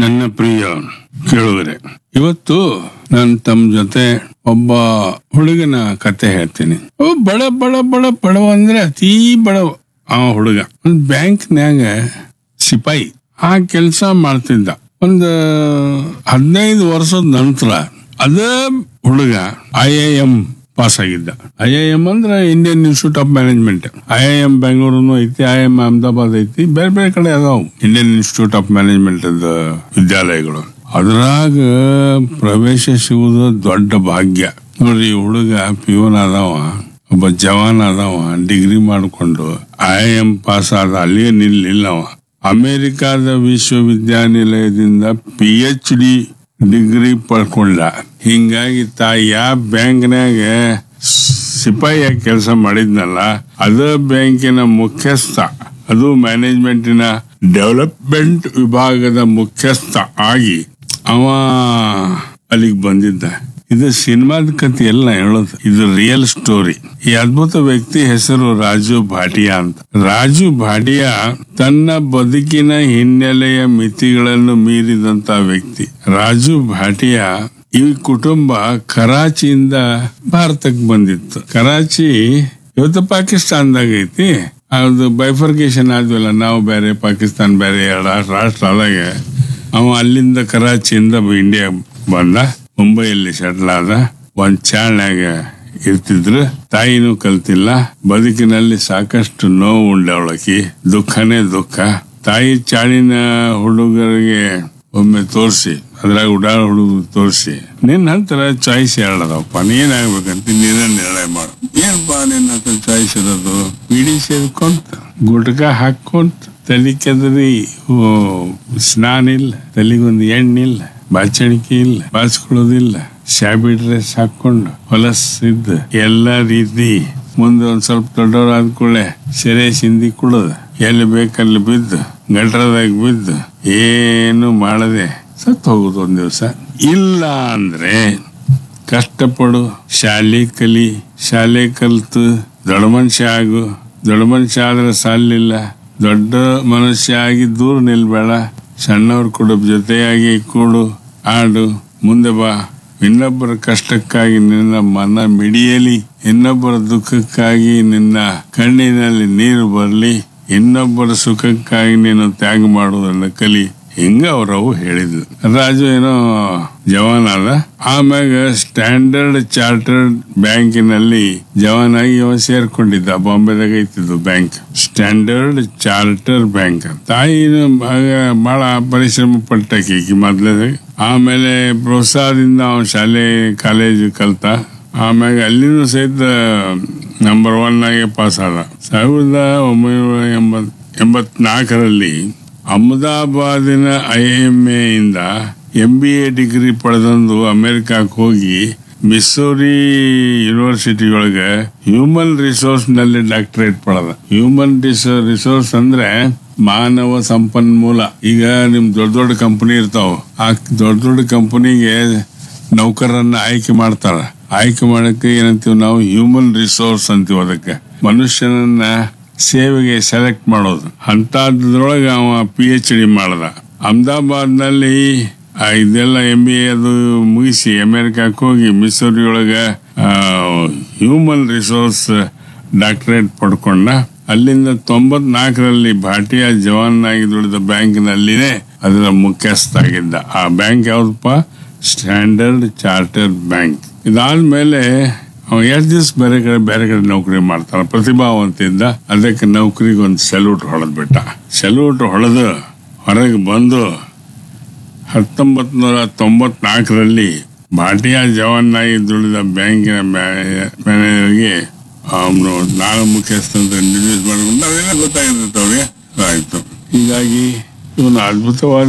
ನನ್ನ ಪ್ರಿಯ ಕೇಳುಗರೆ ಇವತ್ತು ನಾನು ತಮ್ಮ ಜೊತೆ ಒಬ್ಬ ಹುಡುಗನ ಕತೆ ಹೇಳ್ತೀನಿ ಅವ ಬಡ ಬಡ ಬಡ ಬಡವ ಅಂದ್ರೆ ಅತೀ ಬಡವ ಆ ಹುಡುಗ ಒಂದ್ ಬ್ಯಾಂಕ್ನ್ಯಾಗ ಸಿಪಾಯಿ ಆ ಕೆಲಸ ಮಾಡ್ತಿದ್ದ ಒಂದು ಹದಿನೈದು ವರ್ಷದ ನಂತರ ಅದೇ ಹುಡುಗ ಐ ಐ ಎಂ ಪಾಸ್ ಆಗಿದ್ದ ಐ ಐ ಎಂ ಅಂದ್ರೆ Indian institute of management I I M Bengaluru ಐತಿ ಐ ಎಂ ಅಹಮದಾಬಾದ್ ಐತಿ ಬೇರೆ ಬೇರೆ ಕಡೆ ಅದಾವ ಇಂಡಿಯನ್ ಇನ್ಸ್ಟಿಟ್ಯೂಟ್ ಆಫ್ ಮ್ಯಾನೇಜ್ಮೆಂಟ್ ವಿದ್ಯಾಲಯಗಳು ಅದ್ರಾಗ ಪ್ರವೇಶ ಸಿಗುವುದು ದೊಡ್ಡ ಭಾಗ್ಯ ನೋಡ್ರಿ ಈ ಹುಡುಗ ಪಿಯೋನ್ ಅದಾವ ಒಬ್ಬ ಜವಾನ್ ಅದಾವ ಡಿಗ್ರಿ ಮಾಡಿಕೊಂಡು ಐ ಎಂ ಪಾಸ್ ಆದ ಅಲ್ಲಿಯೇ ನಿಲ್ಲಿಲ್ಲ ಅವ ಅಮೆರಿಕಾದ ವಿಶ್ವವಿದ್ಯಾನಿಲಯದಿಂದ ಪಿ ಎಚ್ ಡಿ ಡಿಗ್ರಿ ಪಡ್ಕೊಂಡ ಹಿಂಗಾಗಿ ತಾ ಯಾವ ಬ್ಯಾಂಕ್ನ್ಯಾಗ ಸಿಪಾಯಿಯಾಗಿ ಕೆಲಸ ಮಾಡಿದ್ನಲ್ಲ ಅದ ಬ್ಯಾಂಕಿನ ಮುಖ್ಯಸ್ಥ ಅದು ಮ್ಯಾನೇಜ್ಮೆಂಟಿನ ಡೆವಲಪ್ಮೆಂಟ್ ವಿಭಾಗದ ಮುಖ್ಯಸ್ಥ ಆಗಿ ಅವ ಅಲ್ಲಿಗೆ ಬಂದಿದ್ದ ಇದು ಸಿನಿಮಾದ ಕಥೆ ಎಲ್ಲ ಹೇಳೋದು ಇದು ರಿಯಲ್ ಸ್ಟೋರಿ ಈ ಅದ್ಭುತ ವ್ಯಕ್ತಿ ಹೆಸರು ರಾಜು ಭಾಟಿಯಾ ಅಂತ ರಾಜು ಭಾಟಿಯಾ ತನ್ನ ಬದುಕಿನ ಹಿನ್ನೆಲೆಯ ಮಿತಿಗಳನ್ನು ಮೀರಿದಂತ ವ್ಯಕ್ತಿ ರಾಜು ಭಾಟಿಯಾ ಈ ಕುಟುಂಬ ಕರಾಚಿಯಿಂದ ಭಾರತಕ್ಕೆ ಬಂದಿತ್ತು ಕರಾಚಿ ಇವತ್ತು ಪಾಕಿಸ್ತಾನದಾಗ ಐತಿ ಅದು ಬೈಫರ್ಕೇಶನ್ ಆದ್ವಲ್ಲ ನಾವು ಬೇರೆ ಪಾಕಿಸ್ತಾನ ಬೇರೆ ಎರಡು ರಾಷ್ಟ್ರ ಆದಾಗ ಅವ ಅಲ್ಲಿಂದ ಕರಾಚಿಯಿಂದ ಇಂಡಿಯಾ ಬಂದ ಮುಂಬೈಯಲ್ಲಿ ಸೆಟ್ಲ್ ಆದ ಒಂದ್ ಚಾಳ್ನ್ಯಾಗ ಇರ್ತಿದ್ರು ತಾಯಿನೂ ಕಲ್ತಿಲ್ಲ ಬದುಕಿನಲ್ಲಿ ಸಾಕಷ್ಟು ನೋವು ಉಂಡವಳಕಿ ದುಃಖನೇ ದುಃಖ ತಾಯಿ ಚಾಳಿನ ಹುಡುಗರಿಗೆ ಒಮ್ಮೆ ತೋರಿಸಿ ಅದ್ರಾಗ ಉಡಾಳ ಹುಡುಗ ತೋರಿಸಿ ನಿನ್ನ ಹತ್ರ ಚಾಯ್ಸ್ ಹೇಳದಪ್ಪ ನೀನಾಗ್ಬೇಕಂತ ನೀನೇ ನಿರ್ಣಯ ಮಾಡು ಏನ್ಪಾ ನಿನ್ನ ಹತ್ರ ಚಾಯ್ಸ್ ಇರೋದು ಬಿಡಿ ಸೇರ್ಕೊಂತ ಗುಟ್ಕ ಹಾಕೊಂತ ತಲೆ ಕೆದರಿ ಓ, ಸ್ನಾನ ಇಲ್ಲ ತಲೆಗೊಂದು ಎಣ್ಣಿಲ್ಲ ಬಾಚಣಿಕೆ ಇಲ್ಲ ಬಾಚ್ಕೊಳ್ಳೋದಿಲ್ಲ ಶಾಬಿ ಡ್ರೆಸ್ ಹಾಕೊಂಡು ಹೊಲಸಿದ್ದ ಎಲ್ಲ ರೀತಿ ಮುಂದೆ ಒಂದ್ ಸ್ವಲ್ಪ ದೊಡ್ಡವರಾದ ಕೂಡಲೇ ಸೆರೆ ಸಿಂದಿ ಕುಡೋದು ಎಲ್ಲಿ ಬೇಕಲ್ಲಿ ಬಿದ್ದು ಗಟ್ರದಾಗ ಬಿದ್ದು ಏನು ಮಾಡದೆ ಸತ್ತು ಹೋಗುದು ಒಂದ್ ದಿವಸ ಇಲ್ಲ ಅಂದ್ರೆ ಕಷ್ಟಪಡು ಶಾಲೆ ಕಲಿ ಶಾಲೆ ಕಲ್ತು ದೊಡ್ಡ ಮನುಷ್ಯ ಆಗು ದೊಡ್ಡ ಮನುಷ್ಯ ಆದ್ರೆ ಸಾಲಿಲ್ಲ ದೊಡ್ಡ ಮನುಷ್ಯ ಆಗಿ ದೂರ ನಿಲ್ಬೇಡ ಸಣ್ಣವ್ರ ಕೂಡ ಜೊತೆಯಾಗಿ ಕೂಡು ಆಡು ಮುಂದೆ ಬಾ ಇನ್ನೊಬ್ಬರ ಕಷ್ಟಕ್ಕಾಗಿ ನಿನ್ನ ಮನ ಮಿಡಿಯಲಿ ಇನ್ನೊಬ್ಬರ ದುಃಖಕ್ಕಾಗಿ ನಿನ್ನ ಕಣ್ಣಿನಲ್ಲಿ ನೀರು ಬರಲಿ ಇನ್ನೊಬ್ಬರ ಸುಖಕ್ಕಾಗಿ ನೀನು ತ್ಯಾಗ ಮಾಡುವುದನ್ನ ಕಲಿ ಹಿಂಗ ಅವ್ರವು ಹೇಳಿದ್ರು ರಾಜು ಏನೋ ಜವಾನ್ ಆದ ಆಮ್ಯಾಗ ಸ್ಟ್ಯಾಂಡರ್ಡ್ ಚಾರ್ಟರ್ಡ್ ಬ್ಯಾಂಕಿನಲ್ಲಿ ಜವಾನ್ ಆಗಿ ಅವ ಸೇರ್ಕೊಂಡಿದ್ದ ಬಾಂಬೆದಾಗ ಐತಿದ್ದು ಬ್ಯಾಂಕ್ ಸ್ಟ್ಯಾಂಡರ್ಡ್ ಚಾರ್ಟರ್ ಬ್ಯಾಂಕ್ ತಾಯಿನ ಆಗ ಬಹಳ ಪರಿಶ್ರಮ ಪಟ್ಟಕಿ ಮೊದ್ಲೇ ಆಮೇಲೆ ಪ್ರೋತ್ಸಾಹದಿಂದ ಅವನ್ ಶಾಲೆ ಕಾಲೇಜ್ ಕಲ್ತ ಆಮ್ಯಾಗ ಅಲ್ಲಿನೂ ಸಹಿತ ನಂಬರ್ ಒನ್ ಆಗಿ ಪಾಸ್ ಆದ ಸಾವಿರದ ಒಂಬೈನೂರ ಎಂಬತ್ ಎಂಬತ್ನಾಲ್ಕರಲ್ಲಿ ಅಹಮದಾಬಾದಿನ ಐ ಎಂ ಇಂದ ಎಂ ಬಿ ಎ ಡಿಗ್ರಿ ಪಡೆದಂದು ಅಮೆರಿಕಕ್ಕೆ ಹೋಗಿ ಮಿಸ್ಸೂರಿ ಯೂನಿವರ್ಸಿಟಿ ಒಳಗೆ ಹ್ಯೂಮನ್ ರಿಸೋರ್ಸ್ ನಲ್ಲಿ ಡಾಕ್ಟರೇಟ್ ಪಡೆದ ಹ್ಯೂಮನ್ ರಿಸೋರ್ಸ್ ಅಂದ್ರೆ ಮಾನವ ಸಂಪನ್ಮೂಲ ಈಗ ನಿಮ್ ದೊಡ್ಡ ದೊಡ್ಡ ಕಂಪನಿ ಇರ್ತಾವ ಆ ದೊಡ್ಡ ದೊಡ್ಡ ಕಂಪನಿಗೆ ನೌಕರರನ್ನ ಆಯ್ಕೆ ಮಾಡ್ತಾರ ಆಯ್ಕೆ ಮಾಡಕ್ಕೆ ಏನಂತೀವಿ ನಾವು ಹ್ಯೂಮನ್ ರಿಸೋರ್ಸ್ ಅಂತೀವಿ ಅದಕ್ಕೆ ಮನುಷ್ಯನನ್ನ ಸೇವೆಗೆ ಸೆಲೆಕ್ಟ್ ಮಾಡೋದು ಅಂತದ್ರೊಳಗೆ ಅವ ಪಿ ಎಚ್ ಡಿ ಮಾಡ್ದ ಅಹಮದಾಬಾದ್ ನಲ್ಲಿ ಇದೆಲ್ಲ ಎಂ ಬಿ ಎ ಅದು ಮುಗಿಸಿ ಅಮೆರಿಕಕ್ಕೆ ಹೋಗಿ ಮಿಸೂರಿ ಒಳಗ ಹ್ಯೂಮನ್ ರಿಸೋರ್ಸ್ ಡಾಕ್ಟರೇಟ್ ಪಡ್ಕೊಂಡ ಅಲ್ಲಿಂದ ತೊಂಬತ್ನಾಲ್ಕರಲ್ಲಿ ಭಾಟಿಯಾ ಜವಾನ್ ಆಗಿ ದುಡಿದ ಬ್ಯಾಂಕ್ನಲ್ಲಿನೇ ಅದರ ಮುಖ್ಯಸ್ಥ ಆಗಿದ್ದ ಆ ಬ್ಯಾಂಕ್ ಯಾವ್ದಪ್ಪ ಸ್ಟ್ಯಾಂಡರ್ಡ್ ಚಾರ್ಟರ್ಡ್ ಬ್ಯಾಂಕ್ ಇದಾದ್ಮೇಲೆ ಅವ ಎಷ್ಟು ದಿವಸ ಬೇರೆ ಕಡೆ ಬೇರೆ ಕಡೆ ನೌಕರಿ ಮಾಡ್ತಾನ ಪ್ರತಿಭಾವಂತ ಇದ್ದ ಅದಕ್ಕೆ ನೌಕರಿಗೆ ಒಂದು ಸೆಲ್ಯೂಟ್ ಹೊಡೆದ್ ಬಿಟ್ಟ ಸೆಲ್ಯೂಟ್ ಹೊಡೆದು ಹೊರಗೆ ಬಂದು ಹತ್ತೊಂಬತ್ ನೂರ ತೊಂಬತ್ನಾಲ್ಕರಲ್ಲಿ ಭಾಟಿಯಾ ಜವಾನ್ನಾಗಿ ದುಡಿದ ಬ್ಯಾಂಕಿನ ಮ್ಯಾನೇಜರ್ಗೆ ಅವನು ನಾನು ಮುಖ್ಯಸ್ಥ ಅಂತ ಇಂಟ್ರೊಡ್ಯೂಸ್ ಮಾಡ್ಕೊಂಡು ಅವೆಲ್ಲ ಗೊತ್ತಾಗಿರ್ತವೆ ಅವ್ರಿಗೆ ಆಯ್ತು ಹೀಗಾಗಿ ಇವನು ಅದ್ಭುತವಾದ